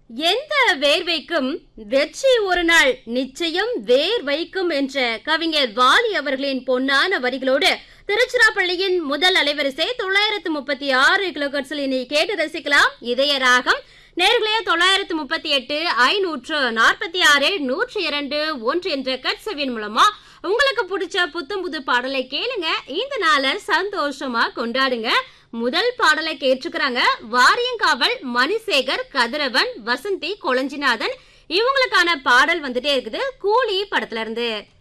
எந்த வேர்வைக்கும் வெற்றி ஒரு நாள் நிச்சயம் வேர் வைக்கும் என்ற கவிஞர் வாலி அவர்களின் பொன்னான வரிகளோடு திருச்சிராப்பள்ளியின் முதல் அலைவரிசை தொள்ளாயிரத்து முப்பத்தி ஆறு கிலோகட்ஸில் இனி கேட்டு ரசிக்கலாம் இதய ராகம் நேர்களே தொள்ளாயிரத்து முப்பத்தி எட்டு ஐநூற்று நாற்பத்தி ஆறு நூற்றி இரண்டு ஒன்று என்ற கட்சவின் மூலமா உங்களுக்கு பிடிச்ச புத்தம் புது பாடலை கேளுங்க இந்த நாளை சந்தோஷமா கொண்டாடுங்க முதல் பாடலை கேட்டுக்கிறாங்க வாரியங்காவல் மணிசேகர் கதிரவன் வசந்தி கொளஞ்சிநாதன் இவங்களுக்கான பாடல் வந்துட்டே இருக்குது கூலி படத்துல இருந்து